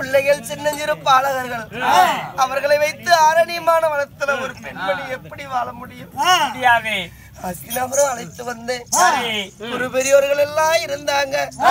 பிள்ளைகள் சின்னஞ்சிறு பாலகர்கள் அவர்களை வைத்து ஆரணியமான வளத்துல ஒரு பெண்மணி எப்படி வாழ முடியும் முடியாது அசினபுரம் அழைத்து வந்தேன் சரி ஒரு பெரியவர்கள் எல்லாம் இருந்தாங்க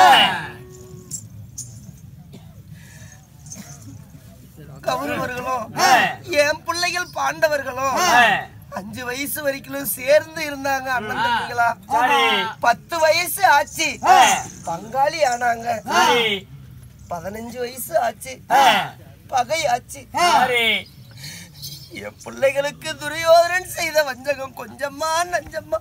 கௌரவர்களும் என் பிள்ளைகள் பாண்டவர்களும் அஞ்சு வயசு வரைக்கும் சேர்ந்து இருந்தாங்க அண்ணன் தம்பிங்களா சரி. பத்து வயசு ஆச்சு பங்காளி ஆனாங்க சரி பதினஞ்சு வயசு ஆச்சு பகை ஆச்சு சரி என் பிள்ளைகளுக்கு துரியோதனன் செய்த வஞ்சகம் கொஞ்சமா நஞ்சமா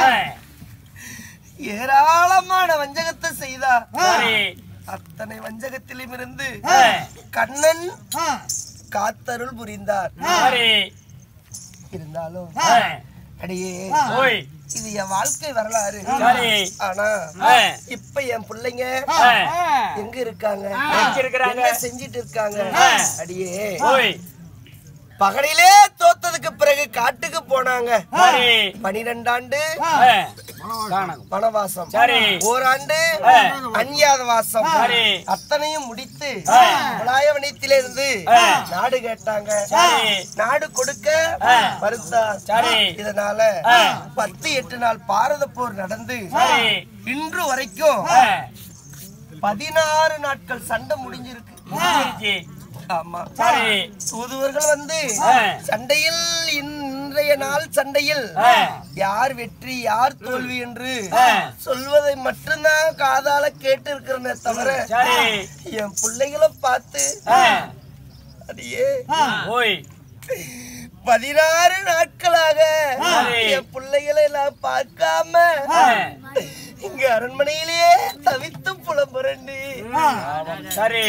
ஏராளமான வஞ்சகத்தை செய்தா சரி அத்தனை வஞ்சகத்திலும் இருந்து கண்ணன் காத்தருள் புரிந்தார் சரி இருந்தாலும் அடியே ஓய் இது என் வாழ்க்கை வரலாறு சரி ஆனா ஆ. இப்ப என் பிள்ளைங்க ஆ. எங்க இருக்காங்க எங்க இருக்கிறாங்க? என்ன செஞ்சிட்டு இருக்காங்க அடியே ஓய் பகலிலே தோத்ததுக்கு பிறகு காட்டுக்கு போனாங்க சரி பனிரெண்டாண்டு காணகம் வனவாசம் சரி. ஓராண்டு அந்நியாத வாசம் சரி. அத்தனையும் முடித்து முலாயவனத்திலிருந்து நாடு கேட்டாங்க சரி. நாடு கொடுக்க மறுத்தார் சரி. இதனால பத்து எட்டு நாள் பாரத போர் நடந்து சரி இன்று வரைக்கும் பதினாறு நாட்கள் சண்டை முடிஞ்சிருக்கு முடிஞ்சிருச்சு. ஆமா சரி தூதுவர்கள் வந்து ஆ. சண்டையில் இன்றைய நாள் சண்டையில் ஆ. யார் வெற்றி யார் தோல்வி என்று ஆ. சொல்வதை மட்டும்தான் காதால கேட்டு இருக்கிறனே தவிர சரி என் பிள்ளைகளை பார்த்து ஆ. அடியே ஓய் பதினாறு நாட்களாக சரி. என் பிள்ளைகளை நான் பார்க்காம ஆ. இங்க அரண்மனையிலேயே தவித்து புலம்புரண்டி சரி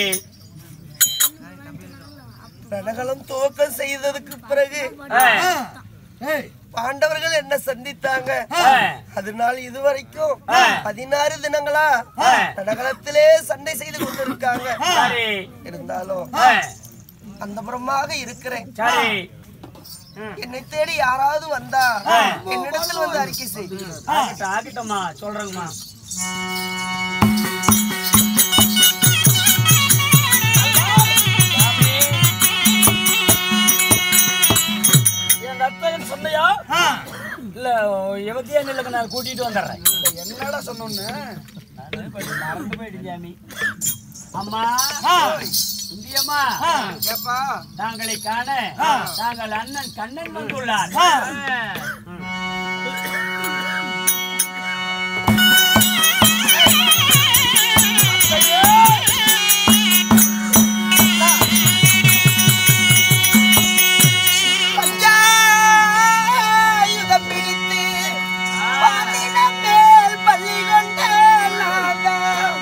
ரணகலம் துவக்கம் செய்ததுக்கு பிறகு ஆ. பாண்டவர்கள் என்ன சந்தித்தாங்க ஆ. அதனால் இதுவரைக்கும் ஆ. பதினாறு தினங்களா ஆ. ரணகலத்திலே சண்டை செய்து கொண்டிருக்காங்க சரி இருந்தாலும் ஆ. அந்த புறமாக இருக்கிறேன் சரி என்னை தேடி யாராவது வந்தா என்னிடத்தில் வந்து அறிக்கை செய் ஆகட்டும் ஆகட்டும்மா சொல்றேங்கம்மா என் நட்பன் சொன்னையா இல்ல எவத்தியா இல்லைங்க நான் கூட்டிட்டு வந்துடுறேன் என்னடா சொன்னோன்னு மறந்து போயிடுச்சு சாமி அம்மா இந்தியம்மா ஏப்பா தாங்களை காண தாங்கள் அண்ணன் கண்ணன் வந்துள்ளார் பஞ்சாயுதம் பிடித்து பாலினம் மேல் பள்ளி கொண்ட நாகம்.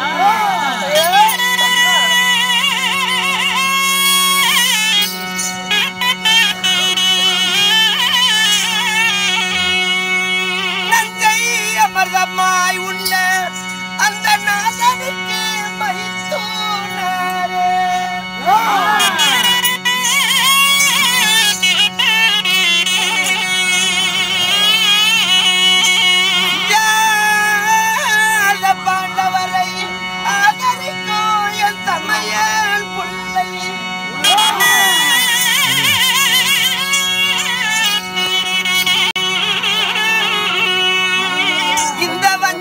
நஞ்சை அமர்தமாய் உள்ள அந்த நாதனுக்கு மைத்தூனாரே. ஞான பாண்டவரை ஆதரிக்கும் என் தமையன் புள்ளை. இந்த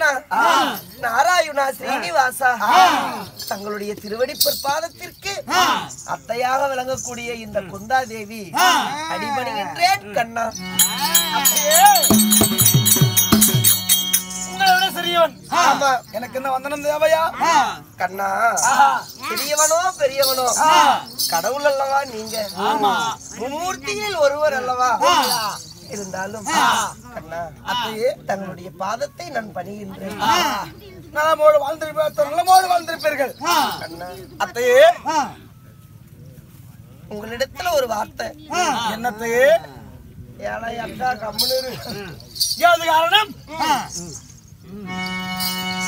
நாராயணா ஸ்ரீனிவாசா தங்களுடைய திருவடி பொற்பாதத்திற்கு அத்தையாக விளங்கக்கூடிய இந்த குந்தாதேவி அடிபணிகின்றேன் கண்ணா உங்களோட சிறியவன் ஆமா எனக்கு என்ன வந்தனம் தேவையா கண்ணா பெரியவனோ பெரியவனோ கடவுள் அல்லவா நீங்க மும்மூர்த்தியில் ஒருவர் அல்லவா இருந்தாலும் கண்ணா அத்தையே தங்களுடைய பாதத்தை நான் பணிகின்றேன் நலமோடு வாழ்ந்திருப்பீர்கள் நலமோடு வாழ்ந்திருப்பீர்கள் கண்ணா அத்தையே உங்களிடத்துல ஒரு வார்த்தை என்னத்தையே ஏழை அக்கா கம்முனு ஏது காரணம்